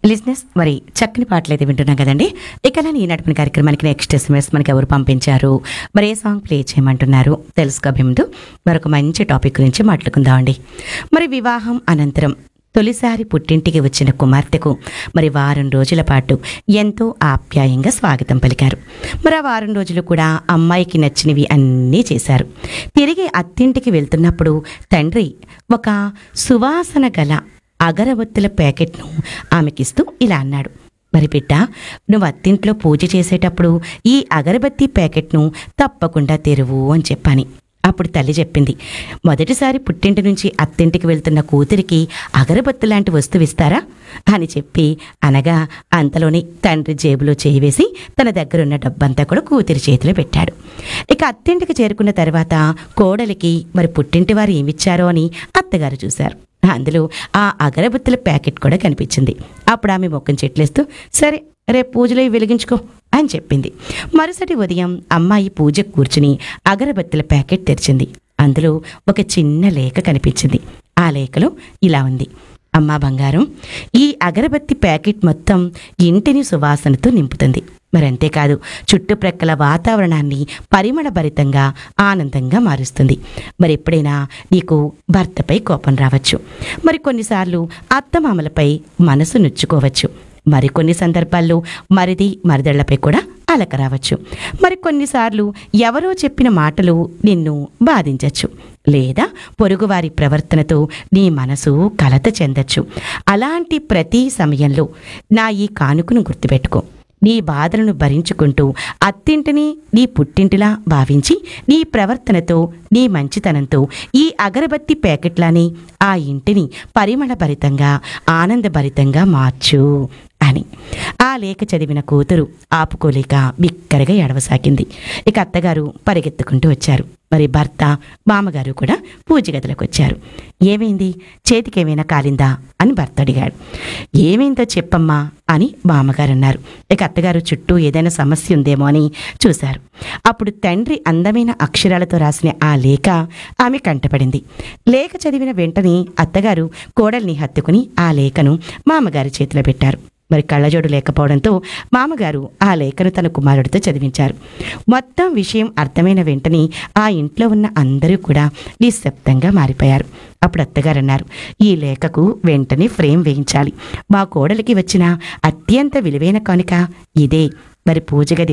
లిజినెస్ మరి చక్కని పాటలు అయితే వింటున్నాం కదండి ఇక ఈ నడిపిన కార్యక్రమానికి నెక్స్ట్ ఎస్ఎంఎస్ మనకి ఎవరు పంపించారు మరి ఏ సాంగ్ ప్లే చేయమంటున్నారు తెలుసుకోబే ముందు మరొక మంచి టాపిక్ గురించి మాట్లాడుకుందామండి మరి వివాహం అనంతరం తొలిసారి పుట్టింటికి వచ్చిన కుమార్తెకు మరి వారం రోజుల పాటు ఎంతో ఆప్యాయంగా స్వాగతం పలికారు మరి ఆ వారం రోజులు కూడా అమ్మాయికి నచ్చినవి అన్నీ చేశారు తిరిగి అత్తింటికి వెళ్తున్నప్పుడు తండ్రి ఒక సువాసన గల అగరబత్తుల ప్యాకెట్ను ఆమెకిస్తూ ఇలా అన్నాడు మరి బిడ్డ నువ్వు అత్తింట్లో పూజ చేసేటప్పుడు ఈ అగరబత్తి ప్యాకెట్ను తప్పకుండా తెరువు అని చెప్పాని అప్పుడు తల్లి చెప్పింది మొదటిసారి పుట్టింటి నుంచి అత్తింటికి వెళ్తున్న కూతురికి అగరబత్తి లాంటి వస్తువు ఇస్తారా అని చెప్పి అనగా అంతలోనే తండ్రి జేబులో చేయి వేసి తన దగ్గరున్న డబ్బంతా కూడా కూతురి చేతిలో పెట్టాడు ఇక అత్తింటికి చేరుకున్న తర్వాత కోడలికి మరి పుట్టింటి వారు ఏమిచ్చారో అని అత్తగారు చూశారు అందులో ఆ అగరబత్తుల ప్యాకెట్ కూడా కనిపించింది అప్పుడు ఆమె మొక్కం చెట్లేస్తూ సరే రేపు పూజలో ఇవి వెలిగించుకో అని చెప్పింది మరుసటి ఉదయం అమ్మాయి పూజకు కూర్చుని అగరబత్తుల ప్యాకెట్ తెరిచింది అందులో ఒక చిన్న లేఖ కనిపించింది ఆ లేఖలో ఇలా ఉంది అమ్మా బంగారం ఈ అగరబత్తి ప్యాకెట్ మొత్తం ఇంటిని సువాసనతో నింపుతుంది మరి అంతేకాదు చుట్టుప్రక్కల వాతావరణాన్ని పరిమళభరితంగా ఆనందంగా మారుస్తుంది మరి ఎప్పుడైనా నీకు భర్తపై కోపం రావచ్చు మరి కొన్నిసార్లు అత్తమామలపై మనసు నొచ్చుకోవచ్చు మరికొన్ని సందర్భాల్లో మరిది మరిదళ్లపై కూడా అలక రావచ్చు మరి కొన్నిసార్లు ఎవరో చెప్పిన మాటలు నిన్ను బాధించవచ్చు లేదా పొరుగువారి ప్రవర్తనతో నీ మనసు కలత చెందొచ్చు అలాంటి ప్రతి సమయంలో నా ఈ కానుకను గుర్తుపెట్టుకో నీ బాధలను భరించుకుంటూ అత్తింటిని నీ పుట్టింటిలా భావించి నీ ప్రవర్తనతో నీ మంచితనంతో ఈ అగరబత్తి ప్యాకెట్లాని ఆ ఇంటిని పరిమళభరితంగా ఆనందభరితంగా మార్చు అని ఆ లేఖ చదివిన కూతురు ఆపుకోలేక బిక్కరగా ఎడవసాగింది ఇక అత్తగారు పరిగెత్తుకుంటూ వచ్చారు మరి భర్త మామగారు కూడా పూజ గదిలోకి వచ్చారు ఏమైంది చేతికేమైనా కాలిందా అని భర్త అడిగాడు ఏమైందో చెప్పమ్మా అని మామగారు అన్నారు ఇక అత్తగారు చుట్టూ ఏదైనా సమస్య ఉందేమో అని చూశారు అప్పుడు తండ్రి అందమైన అక్షరాలతో రాసిన ఆ లేఖ ఆమె కంటపడింది లేఖ చదివిన వెంటనే అత్తగారు కోడల్ని హత్తుకుని ఆ లేఖను మామగారి చేతిలో పెట్టారు మరి కళ్ళజోడు లేకపోవడంతో మామగారు ఆ లేఖను తన కుమారుడితో చదివించారు మొత్తం విషయం అర్థమైన వెంటనే ఆ ఇంట్లో ఉన్న అందరూ కూడా నిశ్శబ్దంగా మారిపోయారు అప్పుడు అత్తగారు అన్నారు ఈ లేఖకు వెంటనే ఫ్రేమ్ వేయించాలి మా కోడలికి వచ్చిన అత్యంత విలువైన కానుక ఇదే మరి పూజ గది